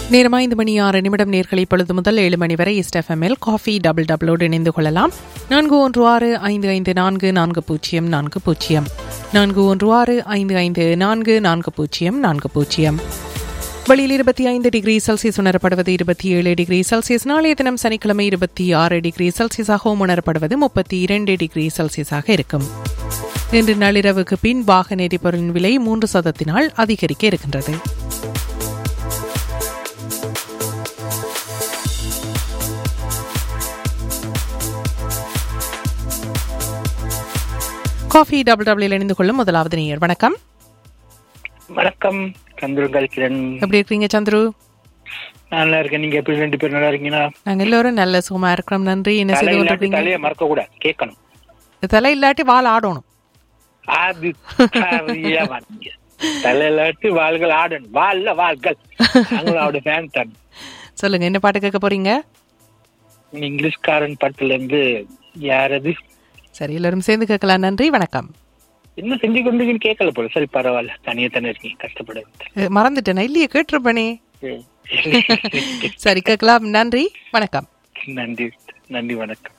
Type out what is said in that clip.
நேரம் ஐந்து மணி ஆறு நிமிடம் நேர்களை பொழுது முதல் ஏழு மணி வரை இஸ்டெஃப்எம்எல் காஃபி டபுள் டபுளோடு இணைந்து கொள்ளலாம் நான்கு ஒன்று ஆறு ஐந்து ஐந்து நான்கு நான்கு பூஜ்ஜியம் நான்கு பூஜ்ஜியம் நான்கு ஒன்று ஆறு ஐந்து ஐந்து நான்கு நான்கு பூஜ்ஜியம் நான்கு பூஜ்ஜியம் வெளியில் இருபத்தி ஐந்து டிகிரி செல்சியஸ் உணரப்படுவது இருபத்தி ஏழு டிகிரி செல்சியஸ் நாளைய தினம் சனிக்கிழமை இருபத்தி ஆறு டிகிரி செல்சியஸாகவும் உணரப்படுவது முப்பத்தி இரண்டு டிகிரி செல்சியஸாக இருக்கும் இன்று நள்ளிரவுக்கு பின் வாகன எரிபொருளின் விலை மூன்று சதத்தினால் அதிகரிக்க இருக்கின்றது காஃபி டபுள் டபுள் இணைந்து கொள்ளும் முதலாவது நேயர் வணக்கம் வணக்கம் சந்திரங்கள் கிரண் எப்படி இருக்கீங்க சந்துரு நல்லா இருக்கேன் நீங்க எப்படி ரெண்டு பேரும் நல்லா இருக்கீங்களா நாங்க எல்லோரும் நல்ல சுகமா இருக்கிறோம் நன்றி என்ன தலை செய்து இல்லாட்டி கொண்டிருக்கீங்க தலையை மறக்க கூடாது கேட்கணும் தலை இல்லாட்டி வால் ஆடணும் அது சரியா வாங்க. தலை இல்லாட்டி வாள்கள் ஆடணும் வால்ல வாள்கள் நாங்களும் அவருடைய ஃபேன் தான் சொல்லுங்க என்ன பாட்டு கேட்க போறீங்க இங்கிலீஷ்காரன் படத்துல இருந்து யாரது சரி எல்லாரும் சேர்ந்து கேட்கலாம் நன்றி வணக்கம் என்ன செஞ்சு கொண்டு கேட்கல போல சரி பரவாயில்ல தனியா தானே இருக்கீங்க கஷ்டப்பட அஹ், மறந்துட்டேனா இல்லையே கேட்டிருப்பேனே சரி கேட்கலாம் நன்றி வணக்கம் நன்றி நன்றி வணக்கம்